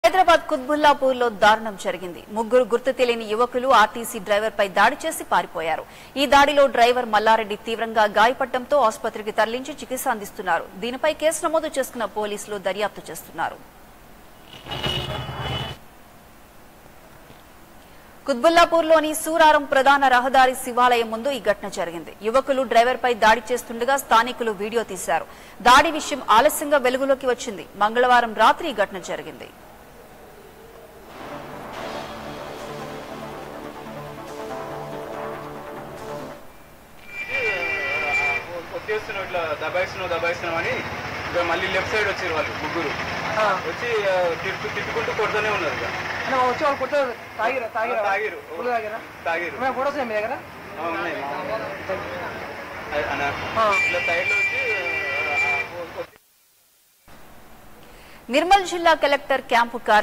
హైదరాబాద్ కుత్బుల్లాపూర్ లో దారుణం జరిగింది ముగ్గురు గుర్తు తెలియని యువకులు ఆర్టీసీ డ్రైవర్ పై దాడి చేసి పారిపోయారు ఈ దాడిలో డ్రైవర్ మల్లారెడ్డి తీవ్రంగా గాయపడటంతో ఆసుపత్రికి తరలించి చికిత్స అందిస్తున్నారు దీనిపై కేసు నమోదు చేసుకున్న పోలీసులు దర్యాప్తు చేస్తున్నారు కుత్బుల్లాపూర్లోని సూరారం ప్రధాన రహదారి శివాలయం ముందు ఈ ఘటన జరిగింది యువకులు డ్రైవర్ పై దాడి చేస్తుండగా స్థానికులు వీడియో తీశారు దాడి విషయం ఆలస్యంగా వెలుగులోకి వచ్చింది మంగళవారం రాత్రి ఈ ఘటన జరిగింది వచ్చేస్తున్నావు ఇట్లా దబాయిస్తున్నావు దబాయిస్తున్నావు అని ఇక మళ్ళీ లెఫ్ట్ సైడ్ వచ్చారు వాళ్ళు ముగ్గురు ఆ, వచ్చి ఆ, తిట్టు తిట్టుకుంటూ కొడుతూనే ఉన్నారు ఇక అంటే మా వచ్చి వాళ్ళు కొట్టారు తాగిరా తాగిరా తాగిరు. ఫుల్ తాగిరా తాగిరు మేము ఫోటోస్ మీ దగ్గర ఆ, ఉన్నాయి అ- అన్న ఆ. ఇట్లా సైడ్లో వచ్చి ఆ, ఆ, నిర్మల్ జిల్లా కలెక్టర్ క్యాంపు కార్య